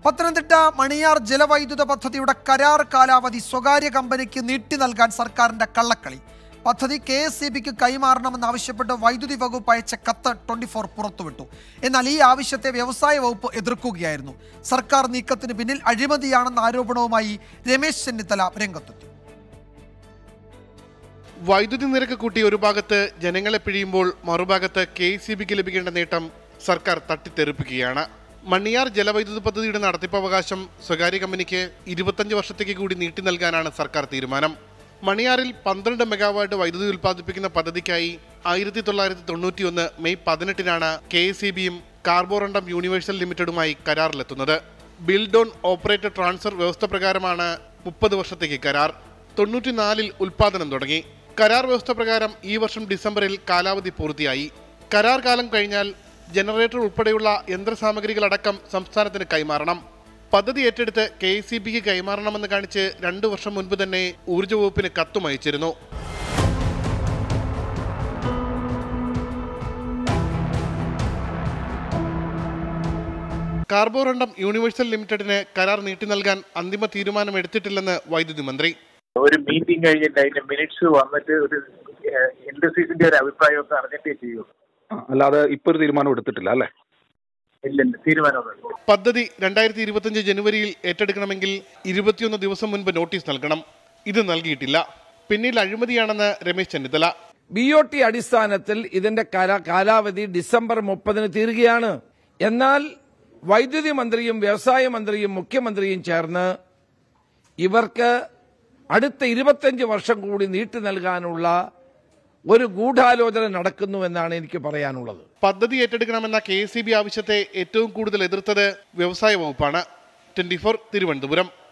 പത്തനംതിട്ട മണിയാർ ജലവൈദ്യുത പദ്ധതിയുടെ കരാർ കാലാവധി സ്വകാര്യ കമ്പനിക്ക് നീട്ടി നൽകാൻ സർക്കാരിന്റെ കള്ളക്കളി പദ്ധതി കെ എസ് സി ബിക്ക് കൈമാറണമെന്നാവശ്യപ്പെട്ട് വൈദ്യുതി വകുപ്പ് അയച്ച കത്ത് ട്വന്റി ഫോർ പുറത്തുവിട്ടു എന്നാൽ ഈ ആവശ്യത്തെ വ്യവസായ വകുപ്പ് എതിർക്കുകയായിരുന്നു സർക്കാർ നീക്കത്തിന് പിന്നിൽ അഴിമതിയാണെന്ന ആരോപണവുമായി രമേശ് ചെന്നിത്തല രംഗത്തെത്തി വൈദ്യുതി നിരക്ക് കൂട്ടി ഒരു ഭാഗത്ത് ജനങ്ങളെ പിഴിയുമ്പോൾ മറുഭാഗത്ത് കെ സി ബിക്ക് ലഭിക്കേണ്ട നേട്ടം സർക്കാർ തട്ടിത്തെറിപ്പിക്കുകയാണ് മണിയാർ ജലവൈദ്യുത പദ്ധതിയുടെ നടത്തിപ്പവകാശം സ്വകാര്യ കമ്പനിക്ക് ഇരുപത്തഞ്ച് വർഷത്തേക്ക് കൂടി നീട്ടി നൽകാനാണ് സർക്കാർ തീരുമാനം മണിയാറിൽ പന്ത്രണ്ട് മെഗാവാട്ട് വൈദ്യുതി ഉൽപ്പാദിപ്പിക്കുന്ന പദ്ധതിക്കായി ആയിരത്തി തൊള്ളായിരത്തി തൊണ്ണൂറ്റിയൊന്ന് മെയ് പതിനെട്ടിനാണ് കെ എസ് സി ബിയും കാർബോറണ്ടം യൂണിവേഴ്സൽ ലിമിറ്റഡുമായി കരാറിലെത്തുന്നത് ബിൽഡ് ഓൺ ഓപ്പറേറ്റർ ട്രാൻസ്ഫർ വ്യവസ്ഥ പ്രകാരമാണ് മുപ്പത് വർഷത്തേക്ക് കരാർ തൊണ്ണൂറ്റിനാലിൽ ഉൽപാദനം തുടങ്ങി കരാർ വ്യവസ്ഥ പ്രകാരം ഈ വർഷം ഡിസംബറിൽ കാലാവധി പൂർത്തിയായി കരാർ കാലം കഴിഞ്ഞാൽ ജനറേറ്റർ ഉൾപ്പെടെയുള്ള യന്ത്രസാമഗ്രികളടക്കം സംസ്ഥാനത്തിന് കൈമാറണം പദ്ധതി ഏറ്റെടുത്ത് കെ എസ് സി ബിക്ക് കൈമാറണമെന്ന് കാണിച്ച് രണ്ടു വർഷം മുൻപ് തന്നെ ഊർജ്ജ വകുപ്പിന് കത്തും അയച്ചിരുന്നു കാർബോറണ്ടം യൂണിവേഴ്സൽ ലിമിറ്റഡിന് കരാർ നീട്ടി നൽകാൻ അന്തിമ തീരുമാനം എടുത്തിട്ടില്ലെന്ന് വൈദ്യുതി മന്ത്രി ഒരു മീറ്റിംഗ് കഴിഞ്ഞിട്ട് അതിന്റെ മിനിറ്റ്സ് വന്നിട്ട് ഒരു ഇൻഡസ്ട്രീസിന്റെ ഒരു അഭിപ്രായമൊക്കെ അറിഞ്ഞിട്ടേ ചെയ്യൂ ആ, അല്ലാതെ ഇപ്പൊ ഒരു തീരുമാനം എടുത്തിട്ടില്ല അല്ലേ ഇല്ലില്ല തീരുമാനമൊന്നുമില്ല പദ്ധതി രണ്ടായിരത്തി ഇരുപത്തിയഞ്ച് ജനുവരിയിൽ ഏറ്റെടുക്കണമെങ്കിൽ ഇരുപത്തിയൊന്ന് ദിവസം മുൻപ് നോട്ടീസ് നൽകണം ഇത് നൽകിയിട്ടില്ല പിന്നിൽ അഴിമതിയാണെന്ന് Ramesh Chennithala B O T അടിസ്ഥാനത്തിൽ ഇതിന്റെ കര- കാലാവധി ഡിസംബർ മുപ്പതിന് തീരുകയാണ് എന്നാൽ വൈദ്യുതി മന്ത്രിയും വ്യവസായ മന്ത്രിയും മുഖ്യമന്ത്രിയും ചേർന്ന് ഇവർക്ക് അടുത്ത ഇരുപത്തഞ്ച് വർഷം കൂടി നീട്ടി നൽകാനുള്ള ഒരു ഗൂഢാലോചന നടക്കുന്നുവെന്നാണ് എനിക്ക് പറയാനുള്ളത് പദ്ധതി ഏറ്റെടുക്കണമെന്ന കെ എസ് ആവശ്യത്തെ ഏറ്റവും കൂടുതൽ എതിർത്തത് വ്യവസായ വകുപ്പാണ് ട്വന്റി തിരുവനന്തപുരം